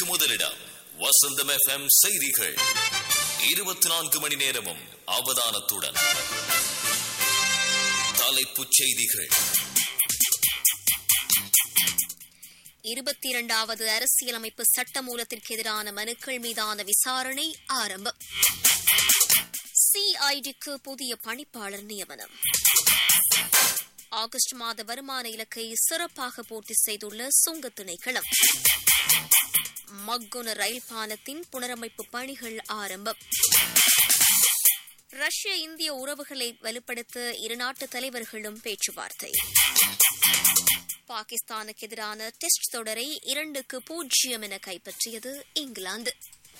செய்திகளுக்கு முதலிடம் வசந்தம் எஃப்எம் செய்திகள் இருபத்தி நான்கு மணி நேரமும் அவதானத்துடன் தலைப்புச் செய்திகள் இருபத்தி இரண்டாவது அரசியலமைப்பு சட்டமூலத்திற்கு எதிரான மனுக்கள் மீதான விசாரணை ஆரம்பம் சிஐடிக்கு புதிய பணிப்பாளர் நியமனம் ஆகஸ்ட் மாத வருமான இலக்கை சிறப்பாக பூர்த்தி செய்துள்ள சுங்க திணைக்களம் மக்குன ரயில் பாலத்தின் புனரமைப்பு பணிகள் ஆரம்பம் ரஷ்ய இந்திய உறவுகளை வலுப்படுத்த இரு நாட்டு தலைவர்களும் பேச்சுவார்த்தை பாகிஸ்தானுக்கு எதிரான டெஸ்ட் தொடரை இரண்டுக்கு பூஜ்ஜியம் என கைப்பற்றியது இங்கிலாந்து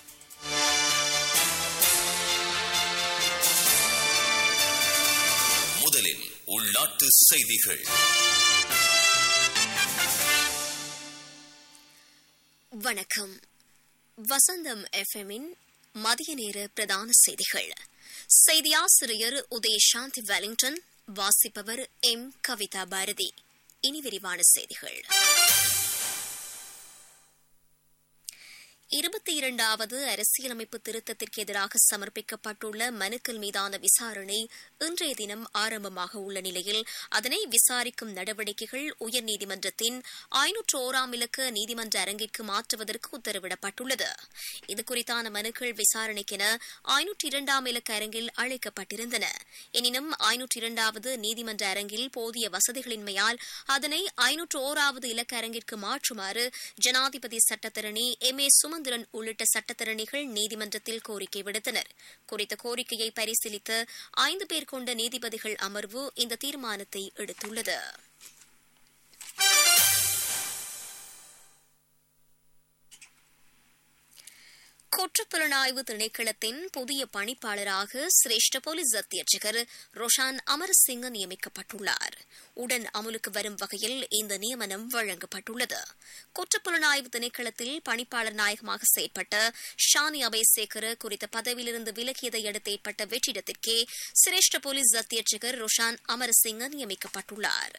முதலில் உள்நாட்டு செய்திகள் வணக்கம் வசந்தம் எஃப்எம்மின் மதிய நேர பிரதான செய்திகள் செய்தியாசிரியர் உதய சாந்தி வெலிங்டன் வாசிப்பவர் எம் கவிதா பாரதி இனி விரிவான செய்திகள் இருபத்தி இரண்டாவது அரசியலமைப்பு திருத்தத்திற்கு எதிராக சமர்ப்பிக்கப்பட்டுள்ள மனுக்கள் மீதான விசாரணை இன்றைய தினம் ஆரம்பமாக உள்ள நிலையில் அதனை விசாரிக்கும் நடவடிக்கைகள் உயர்நீதிமன்றத்தின் ஐநூற்று ஓராம் இலக்க நீதிமன்ற அரங்கிற்கு மாற்றுவதற்கு உத்தரவிடப்பட்டுள்ளது இதுகுறித்தான மனுக்கள் விசாரணைக்கென ஐநூற்றி இரண்டாம் இலக்க அரங்கில் அழைக்கப்பட்டிருந்தன எனினும் ஐநூற்றி இரண்டாவது நீதிமன்ற அரங்கில் போதிய வசதிகளின்மையால் அதனை ஐநூற்று ஓராவது இலக்க அரங்கிற்கு மாற்றுமாறு ஜனாதிபதி சட்டத்தரணி எம் ஏ சுமந்திரன் உள்ளிட்ட சட்டத்தரணிகள் நீதிமன்றத்தில் கோரிக்கை விடுத்தனர் குறித்த கோரிக்கையை பரிசீலித்த ஐந்து பேர் கொண்ட நீதிபதிகள் அமர்வு இந்த தீர்மானத்தை எடுத்துள்ளது குற்றப்புலனாய்வு திணைக்களத்தின் புதிய பணிப்பாளராக சிரேஷ்ட போலீஸ் அத்தியட்சகர் ரோஷான் அமரசிங்க நியமிக்கப்பட்டுள்ளார் உடன் அமலுக்கு வரும் வகையில் இந்த நியமனம் வழங்கப்பட்டுள்ளது குற்றப்புலனாய்வு திணைக்களத்தில் பணிப்பாளர் நாயகமாக செயற்பட்ட ஷானி அபேசேகர் குறித்த பதவியிலிருந்து விலகியதை அடுத்து ஏற்பட்ட வெற்றிடத்திற்கே சிரேஷ்ட போலீஸ் அத்தியட்சகர் ரோஷான் அமரசிங்க நியமிக்கப்பட்டுள்ளார்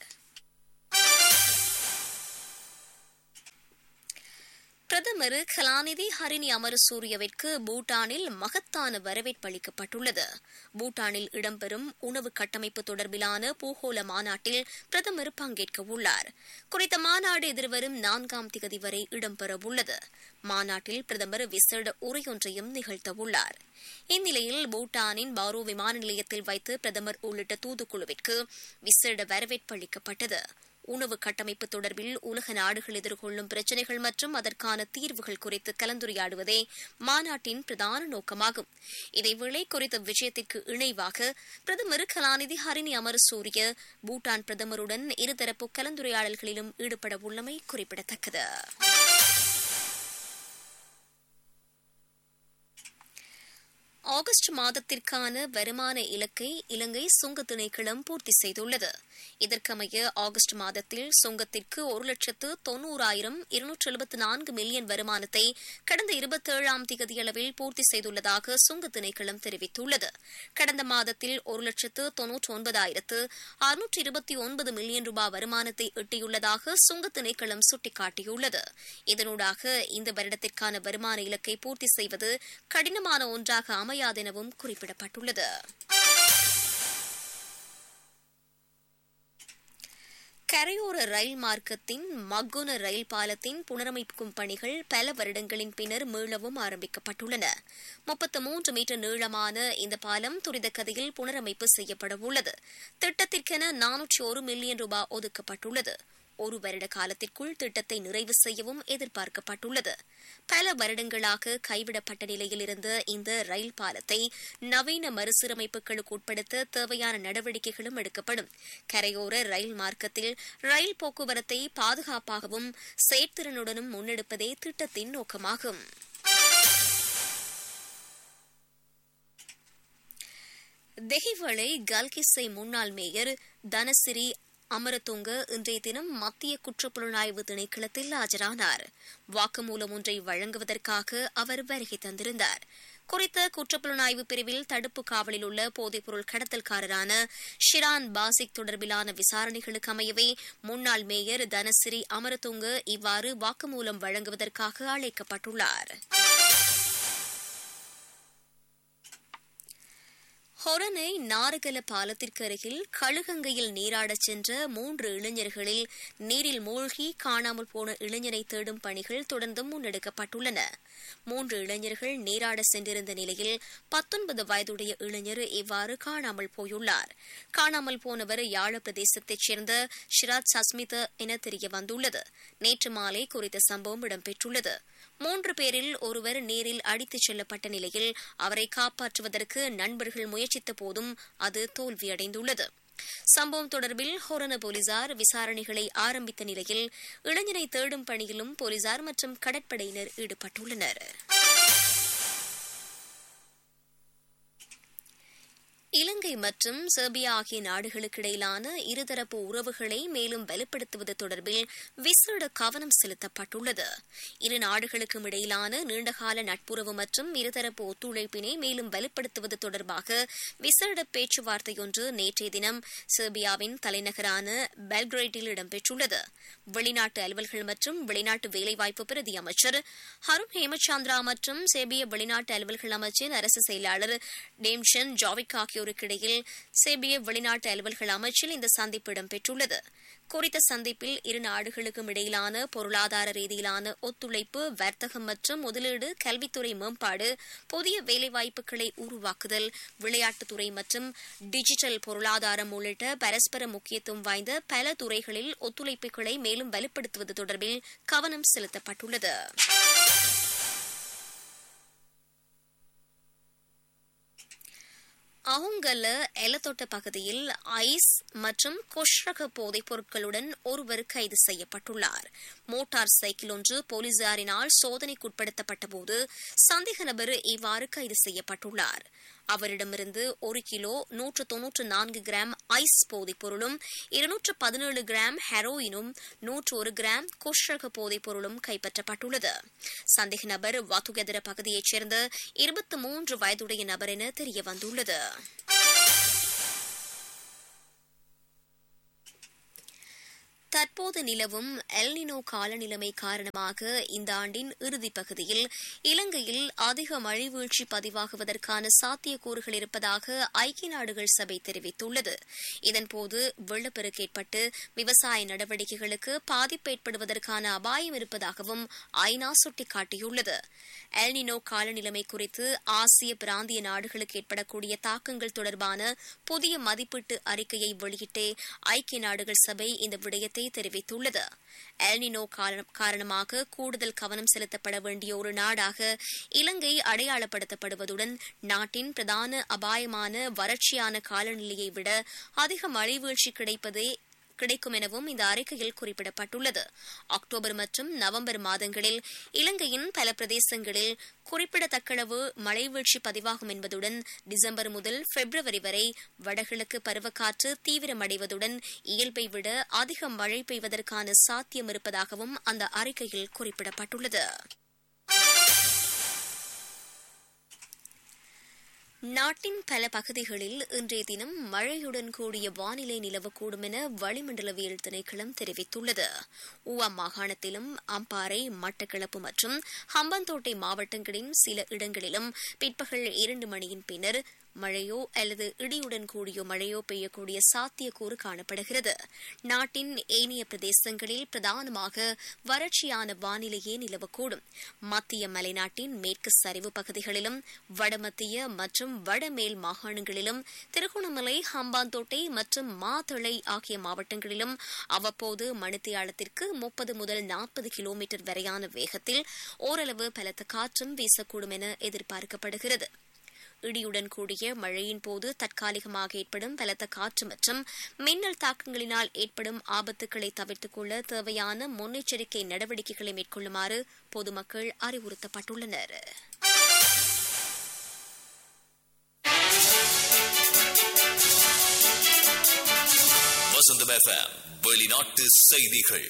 பிரதமர் கலாநிதி ஹரிணி அமரசூரியவிற்கு பூட்டானில் மகத்தான வரவேற்பு அளிக்கப்பட்டுள்ளது பூட்டானில் இடம்பெறும் உணவு கட்டமைப்பு தொடர்பிலான பூகோள மாநாட்டில் பிரதமர் பங்கேற்க உள்ளார் குறித்த மாநாடு எதிர்வரும் நான்காம் திகதி வரை இடம்பெறவுள்ளது மாநாட்டில் பிரதமர் விசேட உரையொன்றையும் நிகழ்த்தவுள்ளார் இந்நிலையில் பூட்டானின் பாரோ விமான நிலையத்தில் வைத்து பிரதமர் உள்ளிட்ட தூதுக்குழுவிற்கு விசேட வரவேற்பு அளிக்கப்பட்டது உணவு கட்டமைப்பு தொடர்பில் உலக நாடுகள் எதிர்கொள்ளும் பிரச்சினைகள் மற்றும் அதற்கான தீர்வுகள் குறித்து கலந்துரையாடுவதே மாநாட்டின் பிரதான நோக்கமாகும் இதேவேளை குறித்த விஷயத்திற்கு இணைவாக பிரதமர் கலாநிதி ஹரிணி அமரசூரிய பூட்டான் பிரதமருடன் இருதரப்பு கலந்துரையாடல்களிலும் ஈடுபட உள்ளமை குறிப்பிடத்தக்கது ஆகஸ்ட் மாதத்திற்கான வருமான இலக்கை இலங்கை சுங்க திணைக்களம் பூர்த்தி செய்துள்ளது இதற்கமைய ஆகஸ்ட் மாதத்தில் சுங்கத்திற்கு ஒரு லட்சத்து தொன்னூறாயிரம் இருநூற்று எழுபத்து நான்கு மில்லியன் வருமானத்தை கடந்த இருபத்தேழாம் திகதியளவில் பூர்த்தி செய்துள்ளதாக சுங்க திணைக்களம் தெரிவித்துள்ளது கடந்த மாதத்தில் ஒரு லட்சத்து தொன்னூற்று ஒன்பதாயிரத்து அறுநூற்று இருபத்தி ஒன்பது மில்லியன் ரூபாய் வருமானத்தை எட்டியுள்ளதாக சுங்க திணைக்களம் சுட்டிக்காட்டியுள்ளது இதனூடாக இந்த வருடத்திற்கான வருமான இலக்கை பூர்த்தி செய்வது கடினமான ஒன்றாக அமையாதெனவும் குறிப்பிடப்பட்டுள்ளது கரையோர ரயில் மார்க்கத்தின் மக்குன ரயில் பாலத்தின் புனரமைக்கும் பணிகள் பல வருடங்களின் பின்னர் மீளவும் ஆரம்பிக்கப்பட்டுள்ளன முப்பத்து மூன்று மீட்டர் நீளமான இந்த பாலம் துரித கதையில் புனரமைப்பு செய்யப்பட உள்ளது திட்டத்திற்கென நானூற்றி ஒரு மில்லியன் ரூபாய் ஒதுக்கப்பட்டுள்ளது ஒரு வருட காலத்திற்குள் திட்டத்தை நிறைவு செய்யவும் எதிர்பார்க்கப்பட்டுள்ளது பல வருடங்களாக கைவிடப்பட்ட நிலையில் இருந்த இந்த ரயில் பாலத்தை நவீன மறுசீரமைப்புகளுக்கு உட்படுத்த தேவையான நடவடிக்கைகளும் எடுக்கப்படும் கரையோர ரயில் மார்க்கத்தில் ரயில் போக்குவரத்தை பாதுகாப்பாகவும் செயற்திறனுடனும் முன்னெடுப்பதே திட்டத்தின் நோக்கமாகும் தெஹிவளை கல்கிஸ்ஸை முன்னாள் மேயர் தனசிரி அமரதுங்க இன்றைய தினம் மத்திய குற்றப்புலனாய்வு திணைக்களத்தில் ஆஜரானார் வாக்குமூலம் ஒன்றை வழங்குவதற்காக அவர் வருகை தந்திருந்தார் குறித்த குற்றப்புலனாய்வு பிரிவில் தடுப்பு காவலில் உள்ள போதைப்பொருள் கடத்தல்காரரான ஷிரான் பாசிக் தொடர்பிலான விசாரணைகளுக்கு அமையவே முன்னாள் மேயர் தனசிறி அமரதுங்க இவ்வாறு வாக்குமூலம் வழங்குவதற்காக அழைக்கப்பட்டுள்ளார் ஹொரனை நாரகல பாலத்திற்கு அருகில் கழுகங்கையில் நீராடச் சென்ற மூன்று இளைஞர்களில் நீரில் மூழ்கி காணாமல் போன இளைஞரை தேடும் பணிகள் தொடர்ந்தும் முன்னெடுக்கப்பட்டுள்ளன மூன்று இளைஞர்கள் நீராட சென்றிருந்த நிலையில் பத்தொன்பது வயதுடைய இளைஞர் இவ்வாறு காணாமல் போயுள்ளார் காணாமல் போனவர் யாழ பிரதேசத்தைச் சேர்ந்த ஷிராத் சஸ்மித என தெரிய வந்துள்ளது நேற்று மாலை குறித்த சம்பவம் இடம்பெற்றுள்ளது மூன்று பேரில் ஒருவர் நீரில் அடித்துச் செல்லப்பட்ட நிலையில் அவரை காப்பாற்றுவதற்கு நண்பர்கள் முயற்சித்த போதும் அது தோல்வியடைந்துள்ளது சம்பவம் தொடர்பில் ஹொரண போலீசார் விசாரணைகளை ஆரம்பித்த நிலையில் இளைஞரை தேடும் பணியிலும் போலீசார் மற்றும் கடற்படையினர் ஈடுபட்டுள்ளனர் இலங்கை மற்றும் செர்பியா ஆகிய நாடுகளுக்கு இடையிலான இருதரப்பு உறவுகளை மேலும் வலுப்படுத்துவது தொடர்பில் விசேட கவனம் செலுத்தப்பட்டுள்ளது இரு நாடுகளுக்கும் இடையிலான நீண்டகால நட்புறவு மற்றும் இருதரப்பு ஒத்துழைப்பினை மேலும் வலுப்படுத்துவது தொடர்பாக விசேட பேச்சுவார்த்தையொன்று நேற்றைய தினம் செர்பியாவின் தலைநகரான பெல்கிரேட்டில் இடம்பெற்றுள்ளது வெளிநாட்டு அலுவல்கள் மற்றும் வெளிநாட்டு வேலைவாய்ப்பு பிரதி அமைச்சர் ஹருண் ஹேமச்சந்திரா மற்றும் செர்பிய வெளிநாட்டு அலுவல்கள் அமைச்சின் அரசு செயலாளர் டேம்ஷன் ஜாவிக் ஆகியோர் ஆகியோருக்கிடையில் செபிய வெளிநாட்டு அலுவல்கள் அமைச்சில் இந்த சந்திப்பு இடம்பெற்றுள்ளது குறித்த சந்திப்பில் இரு நாடுகளுக்கும் இடையிலான பொருளாதார ரீதியிலான ஒத்துழைப்பு வர்த்தகம் மற்றும் முதலீடு கல்வித்துறை மேம்பாடு புதிய வேலைவாய்ப்புகளை உருவாக்குதல் விளையாட்டுத்துறை மற்றும் டிஜிட்டல் பொருளாதாரம் உள்ளிட்ட பரஸ்பர முக்கியத்துவம் வாய்ந்த பல துறைகளில் ஒத்துழைப்புகளை மேலும் வலுப்படுத்துவது தொடர்பில் கவனம் செலுத்தப்பட்டுள்ளது அவுங்கல எலத்தோட்ட பகுதியில் ஐஸ் மற்றும் கொஷ்ரக போதைப் பொருட்களுடன் ஒருவர் கைது செய்யப்பட்டுள்ளார் மோட்டார் சைக்கிள் ஒன்று போலீசாரினால் சோதனைக்குட்படுத்தப்பட்ட போது சந்தேக நபர் இவ்வாறு கைது செய்யப்பட்டுள்ளார் அவரிடமிருந்து ஒரு கிலோ நூற்று தொன்னூற்று நான்கு கிராம் ஐஸ் போதைப் பொருளும் இருநூற்று பதினேழு கிராம் ஹெரோயினும் நூற்று ஒரு கிராம் கொஷ்ரக போதைப் பொருளும் கைப்பற்றப்பட்டுள்ளது சந்தேக நபர் வாத்துகெதர பகுதியைச் சேர்ந்த இருபத்தி மூன்று வயதுடைய நபர் என தெரியவந்துள்ளது தற்போது நிலவும் எல்னினோ காலநிலைமை காரணமாக இந்த ஆண்டின் இறுதிப் பகுதியில் இலங்கையில் அதிக மழை வீழ்ச்சி பதிவாகுவதற்கான சாத்தியக்கூறுகள் இருப்பதாக ஐக்கிய நாடுகள் சபை தெரிவித்துள்ளது இதன்போது வெள்ளப்பெருக்கு ஏற்பட்டு விவசாய நடவடிக்கைகளுக்கு பாதிப்பு ஏற்படுவதற்கான அபாயம் இருப்பதாகவும் ஐநா சுட்டிக்காட்டியுள்ளது எல்னினோ காலநிலைமை குறித்து ஆசிய பிராந்திய நாடுகளுக்கு ஏற்படக்கூடிய தாக்கங்கள் தொடர்பான புதிய மதிப்பீட்டு அறிக்கையை வெளியிட்டே ஐக்கிய நாடுகள் சபை இந்த விடயத்தை தெரிவித்துள்ளது எல்னினோ காரணமாக கூடுதல் கவனம் செலுத்தப்பட வேண்டிய ஒரு நாடாக இலங்கை அடையாளப்படுத்தப்படுவதுடன் நாட்டின் பிரதான அபாயமான வறட்சியான காலநிலையை விட அதிக மழை வீழ்ச்சி கிடைப்பதே கிடைக்கும் எனவும் இந்த அறிக்கையில் குறிப்பிடப்பட்டுள்ளது அக்டோபர் மற்றும் நவம்பர் மாதங்களில் இலங்கையின் பல பிரதேசங்களில் குறிப்பிடத்தக்களவு மழை வீழ்ச்சி பதிவாகும் என்பதுடன் டிசம்பர் முதல் பிப்ரவரி வரை வடகிழக்கு பருவக்காற்று தீவிரமடைவதுடன் இயல்பை விட அதிக மழை பெய்வதற்கான சாத்தியம் இருப்பதாகவும் அந்த அறிக்கையில் குறிப்பிடப்பட்டுள்ளது நாட்டின் பல பகுதிகளில் இன்றைய தினம் மழையுடன் கூடிய வானிலை நிலவக்கூடும் என வளிமண்டலவியல் திணைக்களம் தெரிவித்துள்ளது ஊவா மாகாணத்திலும் அம்பாறை மட்டக்களப்பு மற்றும் ஹம்பந்தோட்டை மாவட்டங்களின் சில இடங்களிலும் பிற்பகல் இரண்டு மணியின் பின்னர் மழையோ அல்லது இடியுடன் கூடிய மழையோ பெய்யக்கூடிய சாத்தியக்கூறு காணப்படுகிறது நாட்டின் ஏனைய பிரதேசங்களில் பிரதானமாக வறட்சியான வானிலையே நிலவக்கூடும் மத்திய மலைநாட்டின் மேற்கு சரிவு பகுதிகளிலும் வடமத்திய மற்றும் வடமேல் மாகாணங்களிலும் திருகோணமலை ஹம்பாந்தோட்டை மற்றும் மாத்தளை ஆகிய மாவட்டங்களிலும் அவ்வப்போது மணித்தியாலத்திற்கு முப்பது முதல் நாற்பது கிலோமீட்டர் வரையான வேகத்தில் ஓரளவு பலத்த காற்றும் வீசக்கூடும் என எதிர்பார்க்கப்படுகிறது இடியுடன் கூடிய மழையின் போது தற்காலிகமாக ஏற்படும் பலத்த காற்று மற்றும் மின்னல் தாக்கங்களினால் ஏற்படும் ஆபத்துக்களை தவிர்த்துக் கொள்ள தேவையான முன்னெச்சரிக்கை நடவடிக்கைகளை மேற்கொள்ளுமாறு பொதுமக்கள் அறிவுறுத்தப்பட்டுள்ளனர் வசந்தம் எஃப்எம் வெளிநாட்டு செய்திகள்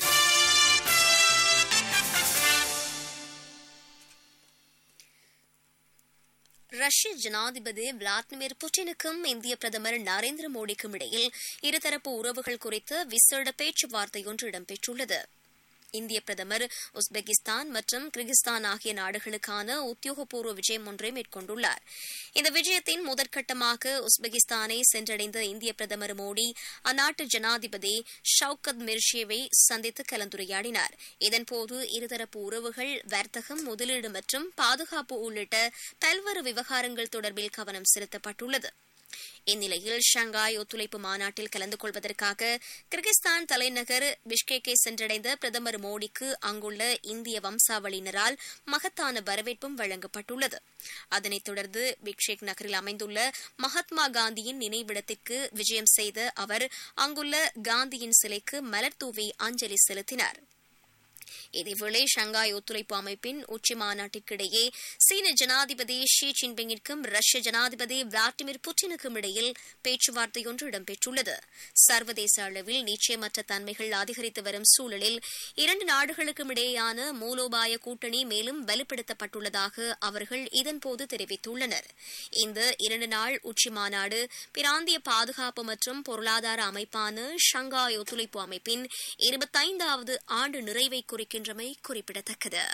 ரஷ்ய ஜனாதிபதி விளாடிமிர் புட்டினுக்கும் இந்திய பிரதமர் நரேந்திர மோடிக்கும் இடையில் இருதரப்பு உறவுகள் குறித்து விசேட பேச்சுவார்த்தை ஒன்று இடம்பெற்றுள்ளது இந்திய பிரதமர் உஸ்பெகிஸ்தான் மற்றும் கிர்கிஸ்தான் ஆகிய நாடுகளுக்கான உத்தியோகபூர்வ விஜயம் ஒன்றை மேற்கொண்டுள்ளார் இந்த விஜயத்தின் முதற்கட்டமாக உஸ்பெகிஸ்தானை சென்றடைந்த இந்திய பிரதமர் மோடி அந்நாட்டு ஜனாதிபதி ஷவுகத் மிர்ஷியவை சந்தித்து கலந்துரையாடினார் இதன்போது இருதரப்பு உறவுகள் வர்த்தகம் முதலீடு மற்றும் பாதுகாப்பு உள்ளிட்ட பல்வேறு விவகாரங்கள் தொடர்பில் கவனம் செலுத்தப்பட்டுள்ளது இந்நிலையில் ஷங்காய் ஒத்துழைப்பு மாநாட்டில் கலந்து கொள்வதற்காக கிர்கிஸ்தான் தலைநகர் பிஷ்கேக்கை சென்றடைந்த பிரதமர் மோடிக்கு அங்குள்ள இந்திய வம்சாவளியினரால் மகத்தான வரவேற்பும் வழங்கப்பட்டுள்ளது அதனைத் தொடர்ந்து பிக்ஷேக் நகரில் அமைந்துள்ள மகாத்மா காந்தியின் நினைவிடத்திற்கு விஜயம் செய்த அவர் அங்குள்ள காந்தியின் சிலைக்கு மலர் தூவி அஞ்சலி செலுத்தினார் இதேவேளை ஷங்காய் ஒத்துழைப்பு அமைப்பின் உச்சி மாநாட்டிற்கிடையே சீன ஜனாதிபதி ஷி ஜின்பிங்கிற்கும் ரஷ்ய ஜனாதிபதி விளாடிமிர் புட்டினுக்கும் இடையில் பேச்சுவார்த்தை ஒன்று இடம்பெற்றுள்ளது சர்வதேச அளவில் நிச்சயமற்ற தன்மைகள் அதிகரித்து வரும் சூழலில் இரண்டு நாடுகளுக்கும் இடையேயான மூலோபாய கூட்டணி மேலும் வலுப்படுத்தப்பட்டுள்ளதாக அவர்கள் இதன்போது தெரிவித்துள்ளனர் இந்த இரண்டு நாள் உச்சி மாநாடு பிராந்திய பாதுகாப்பு மற்றும் பொருளாதார அமைப்பான ஷங்காய் ஒத்துழைப்பு அமைப்பின் இருபத்தைந்தாவது ஆண்டு நிறைவை குறிக்கின்றமை குறிப்பிடத்தக்கது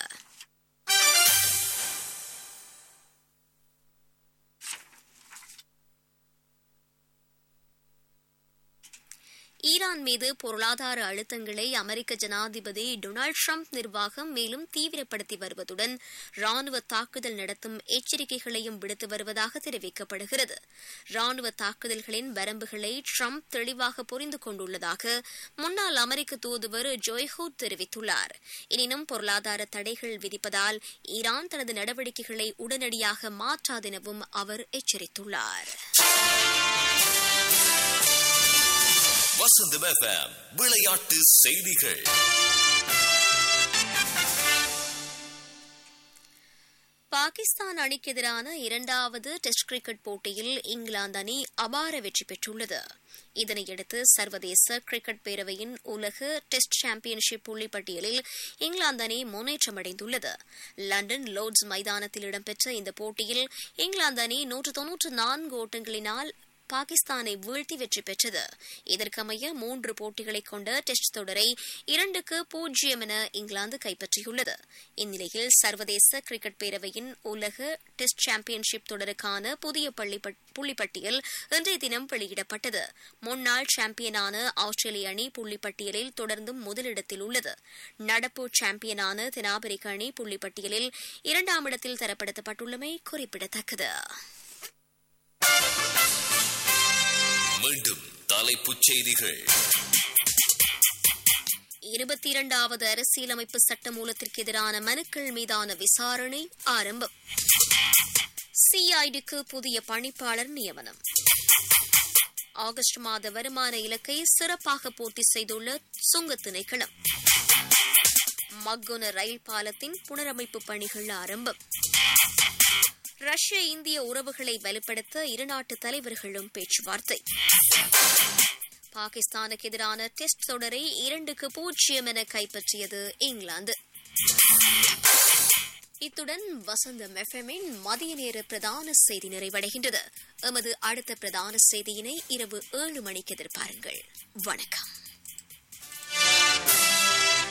ஈரான் மீது பொருளாதார அழுத்தங்களை அமெரிக்க ஜனாதிபதி டொனால்டு ட்ரம்ப் நிர்வாகம் மேலும் தீவிரப்படுத்தி வருவதுடன் ராணுவ தாக்குதல் நடத்தும் எச்சரிக்கைகளையும் விடுத்து வருவதாக தெரிவிக்கப்படுகிறது ராணுவ தாக்குதல்களின் வரம்புகளை ட்ரம்ப் தெளிவாக புரிந்து கொண்டுள்ளதாக முன்னாள் அமெரிக்க தூதுவர் ஜோய்ஹூட் தெரிவித்துள்ளார் எனினும் பொருளாதார தடைகள் விதிப்பதால் ஈரான் தனது நடவடிக்கைகளை உடனடியாக மாற்றாதெனவும் அவர் எச்சரித்துள்ளார் வசந்தம் எஃப்எம் விளையாட்டு செய்திகள் பாகிஸ்தான் அணிக்கு எதிரான இரண்டாவது டெஸ்ட் கிரிக்கெட் போட்டியில் இங்கிலாந்து அணி அபார வெற்றி பெற்றுள்ளது இதனையடுத்து சர்வதேச கிரிக்கெட் பேரவையின் உலக டெஸ்ட் சாம்பியன்ஷிப் புள்ளிப்பட்டியலில் இங்கிலாந்து அணி முன்னேற்றமடைந்துள்ளது லண்டன் லோர்ட்ஸ் மைதானத்தில் இடம்பெற்ற இந்த போட்டியில் இங்கிலாந்து அணி நூற்று தொன்னூற்று நான்கு ஓட்டங்களினால் பாகிஸ்தானை வீழ்த்தி வெற்றி பெற்றது இதற்கமைய மூன்று போட்டிகளை கொண்ட டெஸ்ட் தொடரை இரண்டுக்கு பூஜ்ஜியம் என இங்கிலாந்து கைப்பற்றியுள்ளது இந்நிலையில் சர்வதேச கிரிக்கெட் பேரவையின் உலக டெஸ்ட் சாம்பியன்ஷிப் தொடருக்கான புதிய புள்ளிப்பட்டியல் இன்றைய தினம் வெளியிடப்பட்டது முன்னாள் சாம்பியனான ஆஸ்திரேலிய அணி புள்ளிப்பட்டியலில் தொடர்ந்தும் முதலிடத்தில் உள்ளது நடப்பு சாம்பியனான தென்னாப்பிரிக்க அணி புள்ளிப்பட்டியலில் இரண்டாம் இடத்தில் தரப்படுத்தப்பட்டுள்ளமை குறிப்பிடத்தக்கது மீண்டும் தலைப்புச் செய்திகள் இருபத்தி இரண்டாவது அரசியலமைப்பு சட்டமூலத்திற்கு எதிரான மனுக்கள் மீதான விசாரணை ஆரம்பம் சிஐடிக்கு புதிய பணிப்பாளர் நியமனம் ஆகஸ்ட் மாத வருமான இலக்கை சிறப்பாக பூர்த்தி செய்துள்ள சுங்க திணைக்களம் மக்குன ரயில் பாலத்தின் புனரமைப்பு பணிகள் ஆரம்பம் ரஷ்ய இந்திய உறவுகளை வலுப்படுத்த இருநாட்டு தலைவர்களும் பேச்சுவார்த்தை பாகிஸ்தானுக்கு எதிரான டெஸ்ட் தொடரை இரண்டுக்கு பூஜ்ஜியம் என கைப்பற்றியது இங்கிலாந்து இத்துடன் வசந்தம் எஃப்எம்மின் மதிய நேர பிரதான செய்தி நிறைவடைகின்றது எமது அடுத்த பிரதான செய்தியினை இரவு ஏழு மணிக்கு எதிர்பாருங்கள் வணக்கம்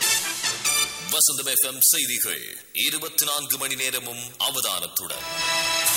வசந்தம் எஃப்எம் செய்திகள் இருபத்தி நான்கு மணி நேரமும் அவதானத்துடன்